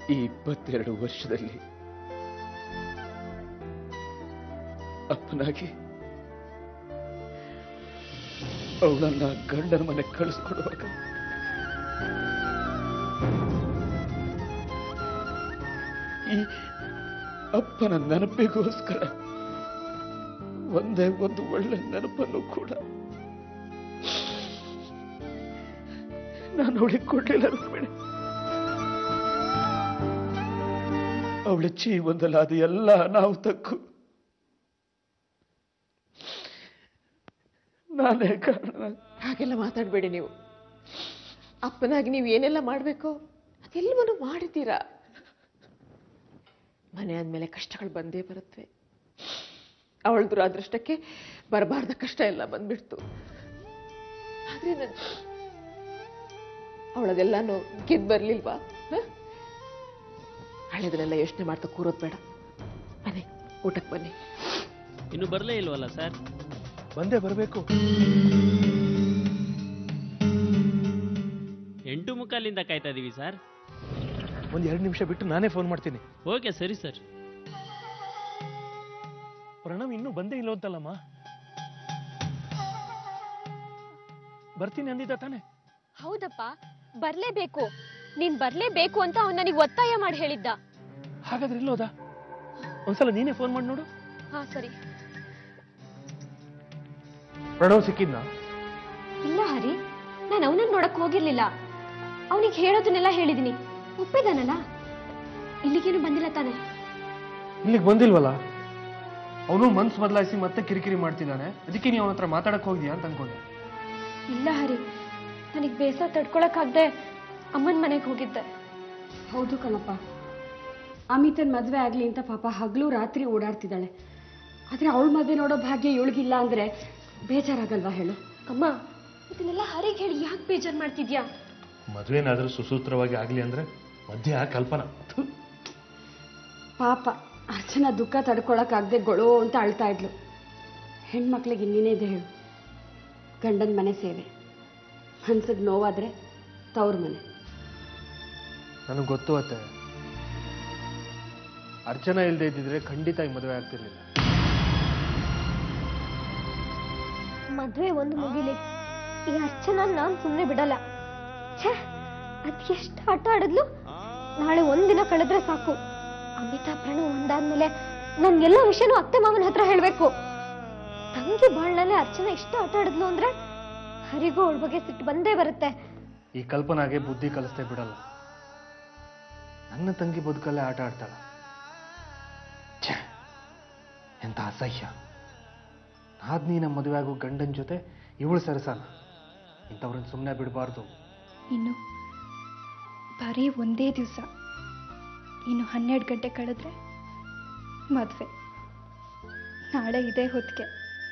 ಈ ಇಪ್ಪತ್ತೆರಡು ವರ್ಷದಲ್ಲಿ ಅಪ್ಪನಾಗಿ ಅವಳನ್ನ ಗಂಡನ ಮನೆ ಕಳಿಸ್ಕೊಡುವಾಗ ಈ ಅಪ್ಪನ ನೆನಪಿಗೋಸ್ಕರ ಒಂದೇ ಒಂದು ಒಳ್ಳೆ ನೆನಪನ್ನು ಕೂಡ ನಾನು ಅವಳಿಗೆ ಕೊಡ್ಲಿಲ್ಲ ರುಕ್ಮಿಣಿ ಅವಳ ಜೀವನದಲ್ಲಿ ಅದು ಎಲ್ಲ ನಾವು ತಕ್ಕು ನಾನೇ ಕಾರಣ ಹಾಗೆಲ್ಲ ಮಾತಾಡಬೇಡಿ ನೀವು ಅಪ್ಪನಾಗಿ ನೀವು ಏನೆಲ್ಲ ಮಾಡಬೇಕು ಅದೆಲ್ಲವನ್ನು ಮಾಡಿದ್ದೀರಾ ಮನೆ ಆದ್ಮೇಲೆ ಕಷ್ಟಗಳು ಬಂದೇ ಬರುತ್ತವೆ ಅವಳ ದುರಾದೃಷ್ಟಕ್ಕೆ ಬರಬಾರ್ದ ಕಷ್ಟ ಎಲ್ಲ ಬಂದ್ಬಿಡ್ತು ಆದ್ರೆ ನನ್ ಅವಳದೆಲ್ಲಾನು ಗೆದ್ದು ಬರ್ಲಿಲ್ವಾ ಹ? ಹಳೆದನ್ನೆಲ್ಲ ಯೋಚನೆ ಮಾಡ್ತಾ ಕೂರೋದು ಬೇಡ ಬನ್ನಿ ಊಟಕ್ಕೆ ಬನ್ನಿ ಇನ್ನು ಬರಲೇ ಇಲ್ವಲ್ಲ ಸರ್ ಬಂದೇ ಬರಬೇಕು ಎಂಟು ಮುಕ್ಕಾಲಿಂದ ಕಾಯ್ತಾ ಇದೀವಿ ಸರ್ ಒಂದ್ ಎರಡು ನಿಮಿಷ ಬಿಟ್ಟು ನಾನೇ ಫೋನ್ ಮಾಡ್ತೀನಿ ಓಕೆ ಸರಿ ಸರ್ ಪ್ರಣವ್ ಇನ್ನೂ ಬಂದೇ ಇಲ್ಲ ಅಂತಲ್ಲಮ್ಮ ಬರ್ತೀನಿ ಅಂದಿದ್ದ ತಾನೆ ಹೌದಪ್ಪ ಬರ್ಲೇಬೇಕು ನೀನ್ ಬರ್ಲೇಬೇಕು ಅಂತ ಅವ್ನು ನನಗೆ ಒತ್ತಾಯ ಮಾಡಿ ಹೇಳಿದ್ದ ಹಾಗಾದ್ರೆ ಇಲ್ಲೋದ ಒಂದ್ಸಲ ನೀನೇ ಫೋನ್ ಮಾಡಿ ನೋಡು ಹಾ ಸರಿ ಪ್ರಣವ್ ಸಿಕ್ಕಿದ್ನ ಇಲ್ಲ ಹರಿ ನಾನು ಅವನನ್ನ ನೋಡಕ್ ಹೋಗಿರ್ಲಿಲ್ಲ ಅವನಿಗೆ ಹೇಳೋದನ್ನೆಲ್ಲ ಹೇಳಿದೀನಿ ಒಪ್ಪಿದಾನಲ್ಲ ಇಲ್ಲಿಗೇನು ಬಂದಿಲ್ಲ ತಾನೆ ಇಲ್ಲಿಗೆ ಬಂದಿಲ್ವಲ್ಲ ಅವನು ಮನ್ಸು ಬದಲಾಯಿಸಿ ಮತ್ತೆ ಕಿರಿಕಿರಿ ಮಾಡ್ತಿದ್ದಾನೆ ಅದಕ್ಕೆ ನೀವು ಅವನ ಹತ್ರ ಮಾತಾಡಕ್ ಹೋಗಿದ್ಯಾ ಅಂತ ಅನ್ಕೊಂಡೆ ಇಲ್ಲ ಹರಿ ನನಗೆ ಬೇಸರ ತಡ್ಕೊಳಕ್ಕಾಗ್ದೆ ಅಮ್ಮನ ಮನೆಗೆ ಹೋಗಿದ್ದೆ ಹೌದು ಕಣಪ್ಪ ಅಮಿತನ್ ಮದ್ವೆ ಆಗ್ಲಿ ಅಂತ ಪಾಪ ಹಗಲು ರಾತ್ರಿ ಓಡಾಡ್ತಿದ್ದಾಳೆ ಆದ್ರೆ ಅವಳ ಮದ್ವೆ ನೋಡೋ ಭಾಗ್ಯ ಇವಳಿಗಿಲ್ಲ ಅಂದ್ರೆ ಬೇಜಾರಾಗಲ್ವಾ ಹೇಳು ಅಮ್ಮ ಇದನ್ನೆಲ್ಲ ಹರಿಗೆ ಹೇಳಿ ಯಾಕೆ ಬೇಜಾರು ಮಾಡ್ತಿದ್ಯಾ ಮದ್ವೆನಾದ್ರೂ ಸುಸೂತ್ರವಾಗಿ ಆಗ್ಲಿ ಅಂದ್ರೆ ಮಧ್ಯ ಕಲ್ಪನಾ ಥು. ಪಾಪ ಅರ್ಚನಾ ದುಃಖ ತಡ್ಕೊಳಕ್ಕಾಗ್ದೆ ಗೊಳೋ ಅಂತ ಅಳ್ತಾ ಇದ್ಲು ಹೆಣ್ಮಕ್ಳಿಗೆ ಇನ್ನೇನಿದೆ ಹೇಳು ಗಂಡನ ಮನೆ ಸೇವೆ ಮನ್ಸಿಗೆ ನೋವಾದ್ರೆ ತವ್ರ ಮನೆ ನನಗೆ ಗೊತ್ತು ಅತ್ತೆ ಅರ್ಚನಾ ಇಲ್ಲದೆ ಇದ್ದಿದ್ರೆ ಖಂಡಿತ ಈ ಮದುವೆ ಆಗ್ತಿರ್ಲಿಲ್ಲ ಮದ್ವೆ ಒಂದು ಮುಗಿಲಿ ಈ ಅರ್ಚನಾ ನಾನ್ ಸುಮ್ಮನೆ ಬಿಡಲ್ಲ ಛೇ ಅದ್ ಎಷ್ಟು ಆಟ ಆಡಿದ್ಲು ನಾಳೆ ಒಂದಿನ ಕಳೆದ್ರೆ ಸಾಕು ಅಮಿತಾ ಪ್ರಣವ್ ಒಂದಾದ್ಮೇಲೆ ನನ್ ಎಲ್ಲ ವಿಷಯನೂ ಅತ್ತೆ ಮಾವನ ಹತ್ರ ಹೇಳ್ಬೇಕು ತಂಗಿ ಬಾಳ್ನಲ್ಲೇ ಅರ್ಚನಾ ಇಷ್ಟ ಆಟ ಆಡಿದ್ಲು ಅಂದ್ರೆ ಹರಿಗೂ ಅವಳ ಬಗ್ಗೆ ಸಿಟ್ಟು ಬಂದೇ ಬರುತ್ತೆ ಈ ಕಲ್ಪನಾಗೆ ಬುದ್ಧಿ ಕಲಿಸ್ತೇ ಬಿಡಲ್ಲ ನನ್ನ ತಂಗಿ ಬದುಕಲ್ಲೇ ಆಟ ಆಡ್ತಾಳ ಛೆ, ಎಂತ ಅಸಹ್ಯ ನಾದ್ನಿ ನಮ್ಮ ಮದುವೆ ಆಗೋ ಗಂಡನ ಜೊತೆ ಇವಳು ಸರಸಾನ ಇಂಥವ್ರನ್ನ ಸುಮ್ಮನೆ ಬಿಡಬಾರ್ದು ಇನ್ನು ಬರೀ ಒಂದೇ ದಿವಸ ಇನ್ನು ಹನ್ನೆರಡು ಗಂಟೆ ಕಳೆದ್ರೆ ಮದುವೆ ನಾಳೆ ಇದೇ ಹೊತ್ತಿಗೆ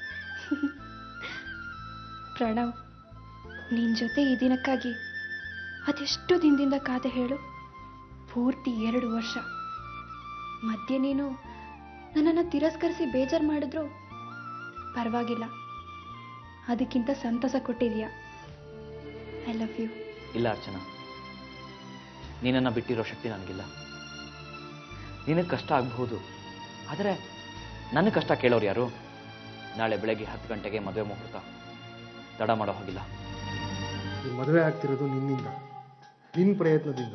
ಪ್ರಣವ್ ನಿನ್ನ ಜೊತೆ ಈ ದಿನಕ್ಕಾಗಿ ಅದೆಷ್ಟು ದಿನದಿಂದ ಕಾದೆ ಹೇಳು ಪೂರ್ತಿ ಎರಡು ವರ್ಷ ಮಧ್ಯೆ ನೀನು ನನ್ನನ್ನು ತಿರಸ್ಕರಿಸಿ ಬೇಜಾರು ಮಾಡಿದ್ರು ಪರವಾಗಿಲ್ಲ ಅದಕ್ಕಿಂತ ಸಂತಸ ಕೊಟ್ಟಿದೀಯಾ ಐ ಲವ್ ಯು ಇಲ್ಲ ಅರ್ಚನಾ ನೀನನ್ನು ಬಿಟ್ಟಿರೋ ಶಕ್ತಿ ನನಗಿಲ್ಲ ನಿನಗೆ ಕಷ್ಟ ಆಗಬಹುದು ಆದರೆ ನನಗೆ ಕಷ್ಟ ಕೇಳೋರು ಯಾರು ನಾಳೆ ಬೆಳಗ್ಗೆ ಹತ್ತು ಗಂಟೆಗೆ ಮದುವೆ ಮುಹೂರ್ತ ತಡ ಮಾಡೋ ಹಾಗಿಲ್ಲ ಈ ಮದುವೆ ಆಗ್ತಿರೋದು ನಿನ್ನಿಂದ ನಿನ್ನ ಪ್ರಯತ್ನದಿಂದ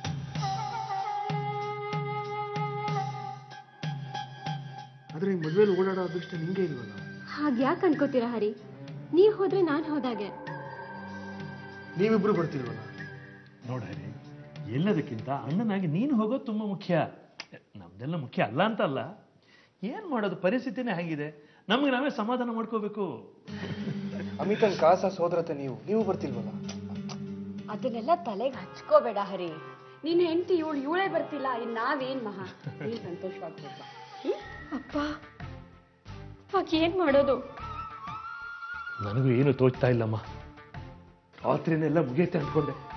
ಆದ್ರೆ ಈ ಮದುವೆಲಿ ಓಡಾಡೋ ಅದೃಷ್ಟ ನಿಂಗೆ ಇಲ್ವಲ್ಲ ಹಾಗ್ಯಾಕೆ ಅನ್ಕೋತೀರಾ ಹರಿ ನೀವ್ ಹೋದ್ರೆ ನಾನ್ ಹೋದಾಗೆ ನೀವಿಬ್ರು ಬರ್ತಿಲ್ವಲ್ಲ ನೋಡ್ರಿ ಎಲ್ಲದಕ್ಕಿಂತ ಅಣ್ಣನಾಗಿ ನೀನು ಹೋಗೋದು ತುಂಬ ಮುಖ್ಯ ನಮ್ದೆಲ್ಲ ಮುಖ್ಯ ಅಲ್ಲ ಅಂತ ಅಲ್ಲ ಏನ್ ಮಾಡೋದು ಪರಿಸ್ಥಿತಿನೇ ಆಗಿದೆ ನಮಗೆ ನಾವೇ ಸಮಾಧಾನ ಮಾಡ್ಕೋಬೇಕು ಅಮಿತನ್ ಕಾಸ ಸೋದರತೆ ನೀವು ನೀವು ಬರ್ತಿಲ್ವಲ್ಲ ಅದನ್ನೆಲ್ಲ ತಲೆಗೆ ಹಚ್ಕೋಬೇಡ ಹರಿ ನೀನು ಹೆಂಡತಿ ಇವಳು ಇವಳೇ ಬರ್ತಿಲ್ಲ ಇನ್ ನಾವೇನ್ ಮಹಾ ನೀನ್ ಸಂತೋಷವಾಗಿ ಹೋಗ್ಬಾ ಅಪ್ಪ ಅವಾಗ ಏನ್ ಮಾಡೋದು ನನಗೂ ಏನು ತೋಚ್ತಾ ಇಲ್ಲಮ್ಮ ರಾತ್ರಿನೆಲ್ಲ ಮುಗಿಯುತ್ತೆ ಅಂದ್ಕೊಂಡೆ